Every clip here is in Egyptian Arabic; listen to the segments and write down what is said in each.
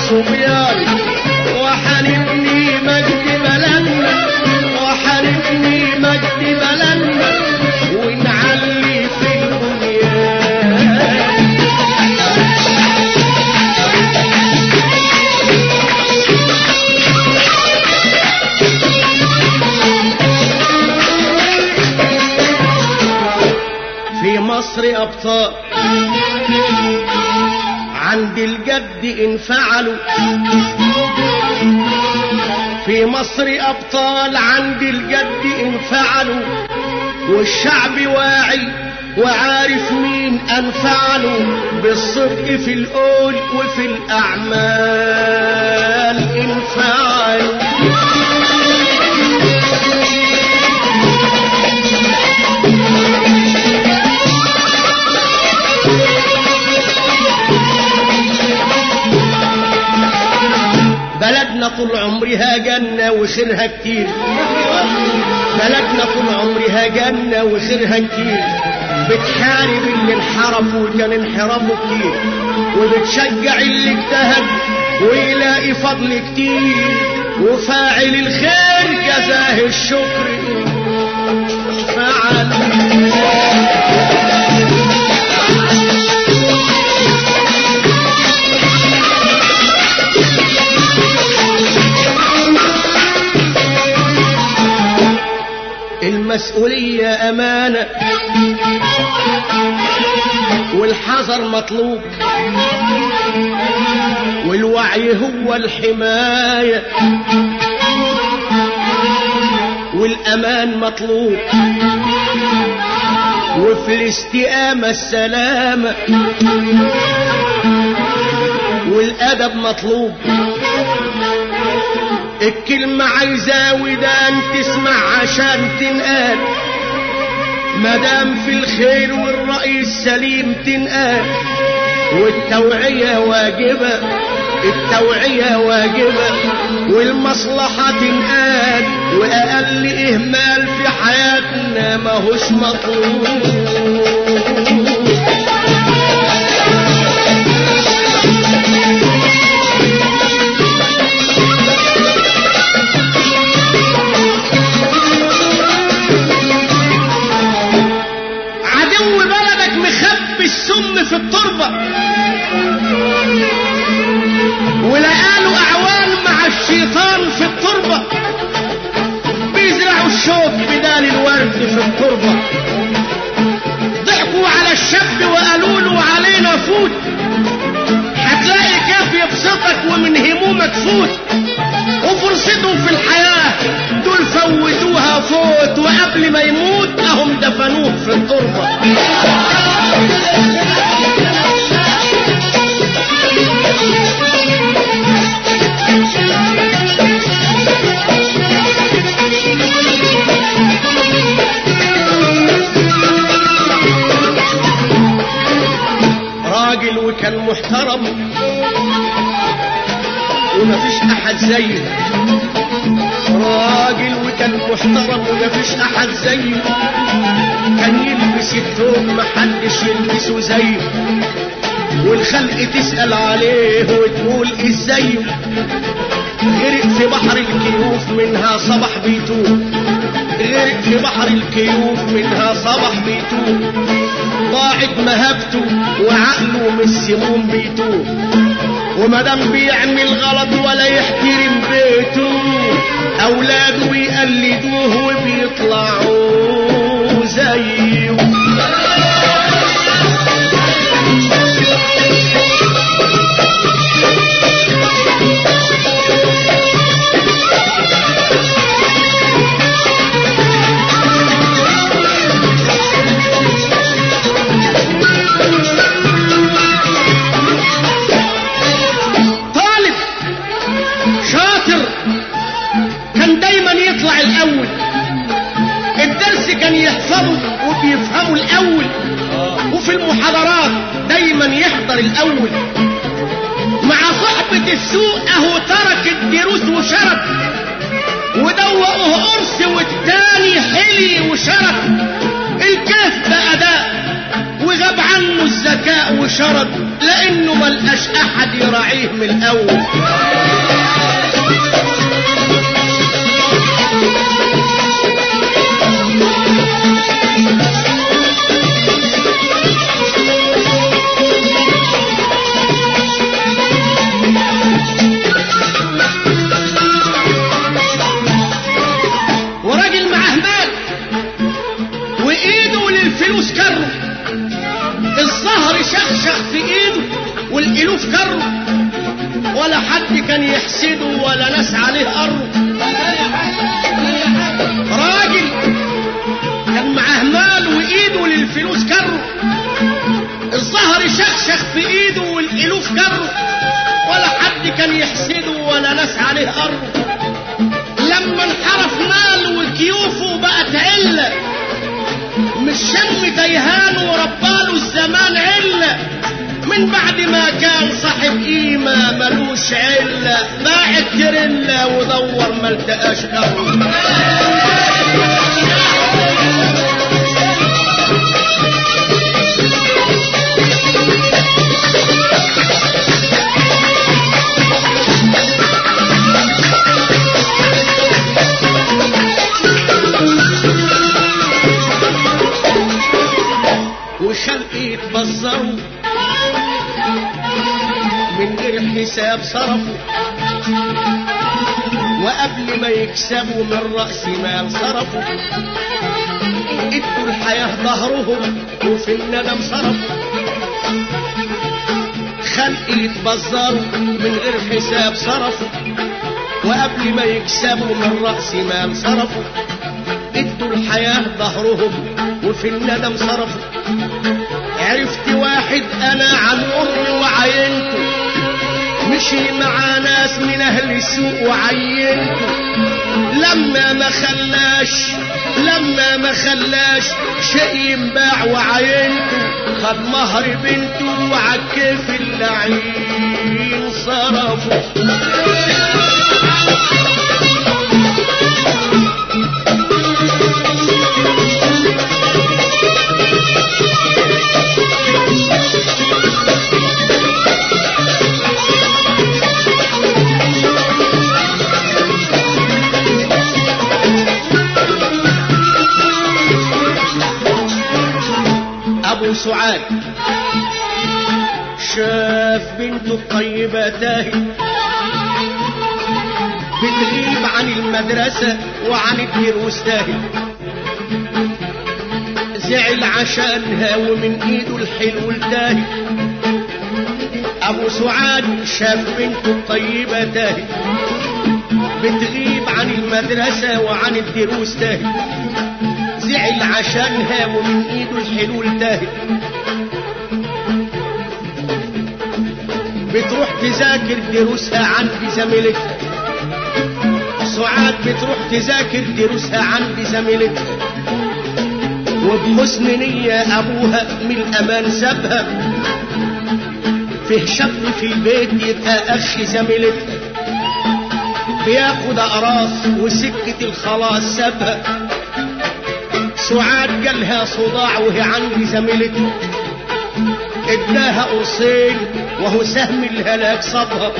صبيان وحنبني مجد بلدنا وحنبني مجد بلدنا ونعلي في البنيان في مصر أبطال عند الجد انفعلوا في مصر أبطال عند الجد انفعلوا والشعب واعي وعارف مين أنفعله بالصدق في القول وفي الأعمال انفعلوا بلدنا طول عمرها جنة وخيرها كتير بلدنا طول عمرها جنة وخيرها كتير بتحارب اللي انحرف وكان انحرافه كتير وبتشجع اللي اجتهد ويلاقي فضل كتير وفاعل الخير جزاه الشكر فعل المسؤولية أمانة والحذر مطلوب والوعي هو الحماية والأمان مطلوب وفي الاستقامة السلامة والأدب مطلوب الكلمة عايزة ودان تسمع عشان تنقال مدام في الخير والرأي السليم تنقال والتوعية واجبة التوعية واجبة والمصلحة تنقال وأقل إهمال في حياتنا ماهوش مطلوب عدو بلدك مخبي السم في التربة ولقاله أعوان مع الشيطان في التربة بيزرعوا الشوك بدال الورد في التربة ضحكوا على الشاب وقالوا له علينا فوت هتلاقي كيف يبسطك ومن همومك فوت وفرصتهم في الحياة دول فوتوها فوت وقبل ما يموت اهم دفنوه في التربة راجل وكان محترم ومفيش احد زيه راجل وكان محترم ومفيش احد زيه كان يلبس الثوب محدش يلبسه زيه والخلق تسأل عليه وتقول ازايه غرق في بحر الكيوف منها صبح بيتوب غرق في بحر الكيوف منها صبح بيتوب ضاعت مهابته وعقله من السموم بيتوب ومدام بيعمل غلط ولا يحترم بيته اولاده يقلدوه وبيطلعوا زيه طالب شاطر كان دايما يطلع الاول الدرس كان يحفظه وبيفهمه الاول وفي المحاضرات دايما يحضر الاول مع صحبة السوق اهو ترك الدروس وشرب ودوقه قرص والتاني حلي وشرب الكيف بقى ده وغاب غاب عنه الذكاء وشرد لانه ملقاش احد يراعيه من الاول وراجل معاه مال وايده للفلوس كره الظهر شخشخ في ايده والالوف كره ولا حد كان يحسده ولا ناس عليه قره راجل كان معاه مال وايده للفلوس كره الظهر شخشخ في ايده والالوف كره ولا حد كان يحسده ولا ناس عليه قره لما انحرف مال وكيوفه بقت علة مش شم تيهان ورباله الزمان علة من بعد ما كان صاحب قيمة ملوش علة باع التريلا ودور ما التقاش له وخلق يتبزروا من غير حساب صرفوا وقبل ما يكسبوا من رأس مال صرفوا ادوا الحياة ظهرهم وفي الندم صرفوا خلق يتبزروا من غير حساب صرفوا وقبل ما يكسبوا من رأس مال صرفوا ادوا الحياة ظهرهم وفي الندم صرفوا عرفت واحد انا عن امي وعينته مشي مع ناس من اهل السوق وعينته لما ما خلاش لما ما خلاش شيء ينباع وعينته خد مهر بنته وعكف اللعين صرفه ابو سعاد شاف بنته الطيبة تاهي بتغيب عن المدرسة وعن الدروس تاهي زعل عشانها ومن ايده الحلو التاهي ابو سعاد شاف بنته الطيبة تاهي بتغيب عن المدرسة وعن الدروس تاهي زعل عشانها ومن ايده الحلو التاهي بتروح تذاكر دروسها عند زميلتها سعاد بتروح تذاكر دروسها عند زميلتها وبحسن نية أبوها من الأمان سابها فيه شاب في البيت يبقى أخ زميلتها بياخد أقراص وسكة الخلاص سابها سعاد جالها صداع وهي عند زميلتها اداها قرصين وهو سهم الهلاك صابها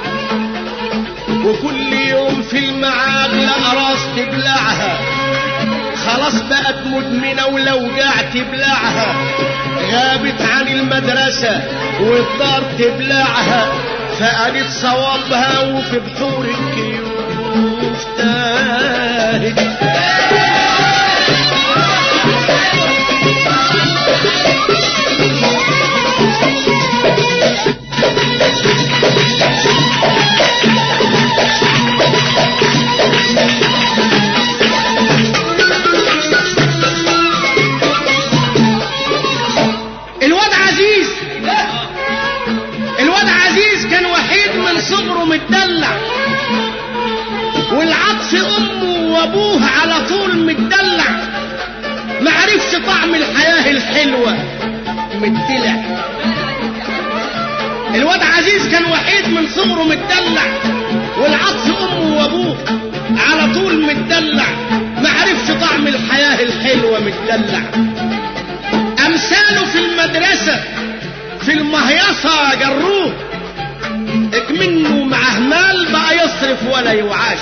وكل يوم في المعاد لأراس تبلعها خلاص بقت مدمنة ولو جاع تبلعها غابت عن المدرسة والدار تبلعها فقالت صوابها وفي بحور الكيوف تاهت الواد عزيز الواد عزيز كان وحيد من صغره متدلع والعطف امه وابوه على طول متدلع ما عرفش طعم الحياة الحلوة متدلع الواد عزيز كان وحيد من صغره متدلع والعطف امه وابوه على طول متدلع ما عرفش طعم الحياة الحلوة متدلع قام مثاله في المدرسة في المهيصة جروه اكمنه معه مال بقى يصرف ولا يوعاش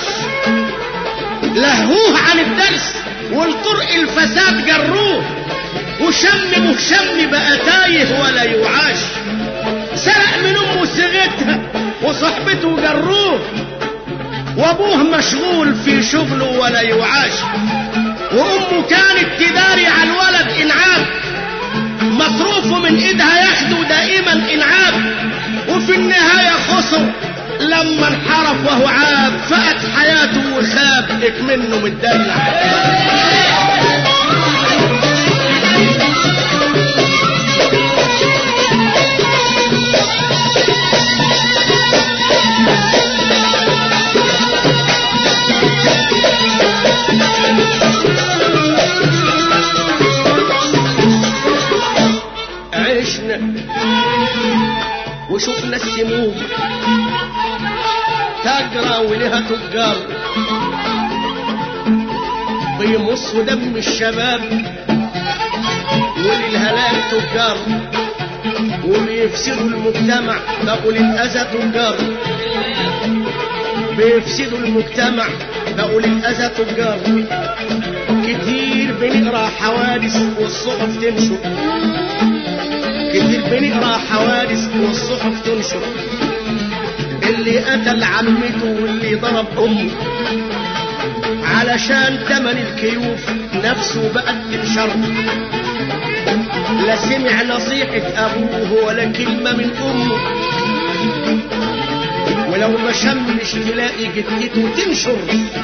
لهوه عن الدرس والطرق الفساد جروه وشم مهشم بقى تايه ولا يوعاش سرق من امه صيغتها وصحبته جروه وابوه مشغول في شغله ولا يوعاش وامه كانت تداري على الولد انعام مصروفه من ايدها ياخده دائما انعام وفي النهايه خسر لما انحرف وهو عاب فقت حياته وخاب اكمنه متدلع عشنا وشفنا السموم تجرى ولها تجار بيمصوا دم الشباب وللهلاك تجار وبيفسدوا المجتمع بقوا للأذى تجار بيفسدوا المجتمع بقوا للأذى تجار كتير بنقرا حوادث والصحف تنشر كتير بنقرا حوادث والصحف تنشر اللي قتل عمته واللي ضرب امه علشان تمن الكيوف نفسه بقت تنشر لا سمع نصيحة أبوه ولا كلمة من أمه ولو ما شمش تلاقي جدته تنشر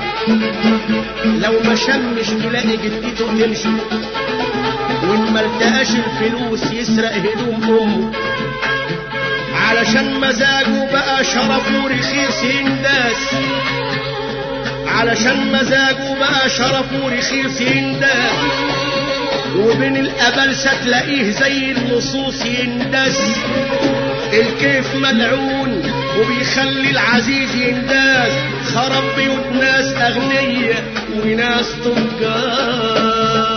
لو ما شمش تلاقي جدته تنشر وإن ما التقاش الفلوس يسرق هدوم أمه علشان مزاجه بقى شرفه رخيص ينداس علشان مزاجه بقى شرفه رخيص ينداس وبين الأبلسة تلاقيه زي اللصوص يندس الكيف ملعون وبيخلي العزيز ينداس خرب بيوت ناس أغنية وناس تجار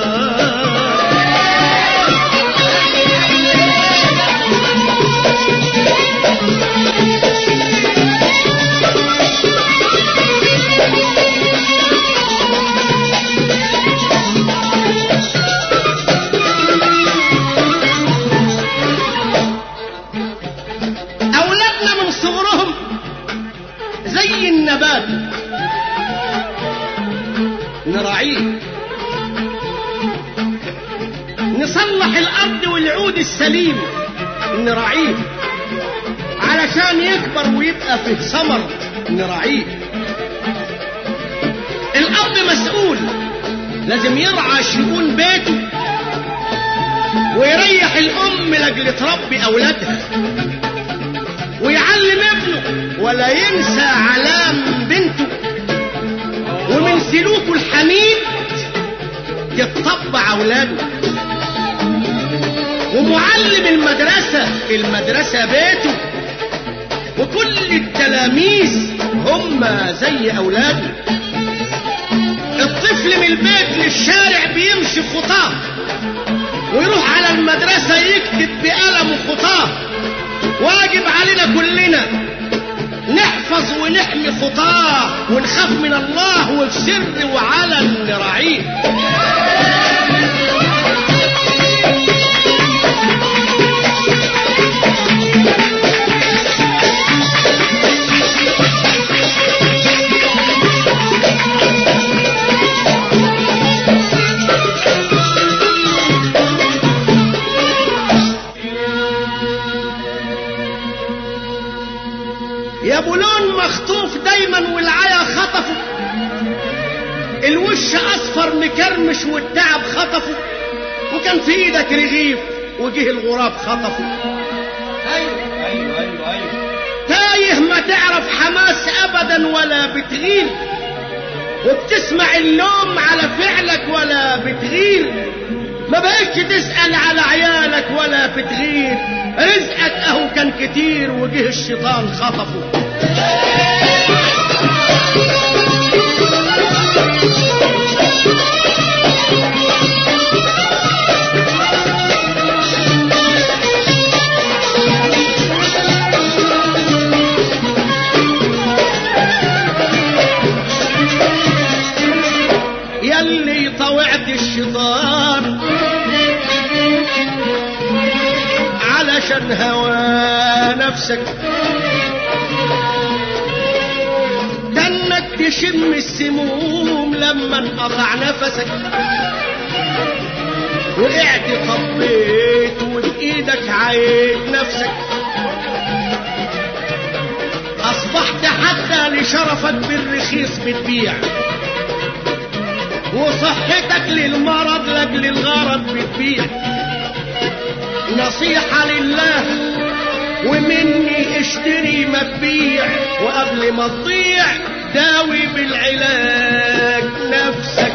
أولادنا من صغرهم زي النبات نراعيه نصلح الأرض والعود السليم نراعيه علشان يكبر ويبقى فيه ثمر نراعيه الأب مسؤول لازم يرعى شؤون بيته ويريح الأم لأجل تربي أولادها ويعلم ابنه ولا ينسى علام بنته ومن سلوكه الحميد يتطبع اولاده ومعلم المدرسة المدرسة بيته وكل التلاميذ هم زي اولاده الطفل من البيت للشارع بيمشي خطاه ويروح على المدرسة يكتب بقلمه خطاه واجب علينا كلنا نحفظ ونحمي خطاه ونخاف من الله وفي سر وعلن نراعيه يا بولون مخطوف دايما والعيا خطفه الوش اصفر مكرمش والتعب خطفه وكان في ايدك رغيف وجه الغراب خطفه ايوه ايوه ايوه ايوه تايه ما تعرف حماس ابدا ولا بتغير وبتسمع اللوم على فعلك ولا بتغير ما بقتش تسأل على عيالك ولا بتغير رزقك اهو كان كتير وجه الشيطان خطفه نفسك ده انك تشم السموم لما انقطع نفسك وقعت طبيت وبايدك عيد نفسك اصبحت حتى لشرفك بالرخيص بتبيع وصحتك للمرض لاجل الغرض بتبيع نصيحة لله ومني اشتري ما تبيع وقبل ما تضيع داوي بالعلاج نفسك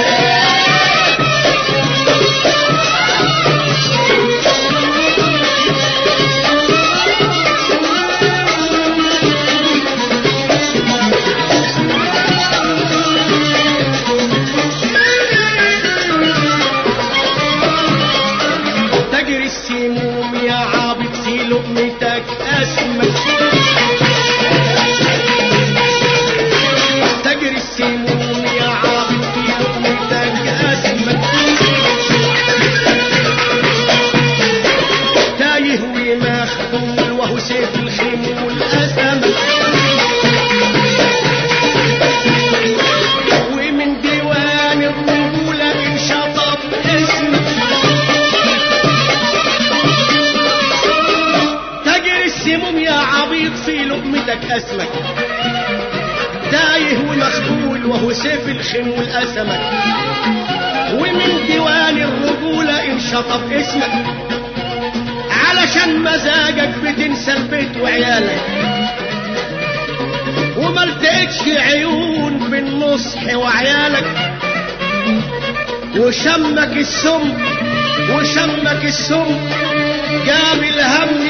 تجري السموم يا عابد في لقمتك اسمك تجري السموم يا عابد في لقمتك اسمك تايه ومخبول وهو سيف الخمول اسمك ومن ديوان الرجولة انشطب اسمك تجري السموم يا عبيط في لقمتك اسمك تايه ومخبول وهو سيف الخمول اسمك ومن ديوان الرجولة انشطب اسمك علشان مزاجك بتنسى البيت وعيالك وما لتقتش عيون بالنصح وعيالك وشمك السم وشمك السم جاب الهم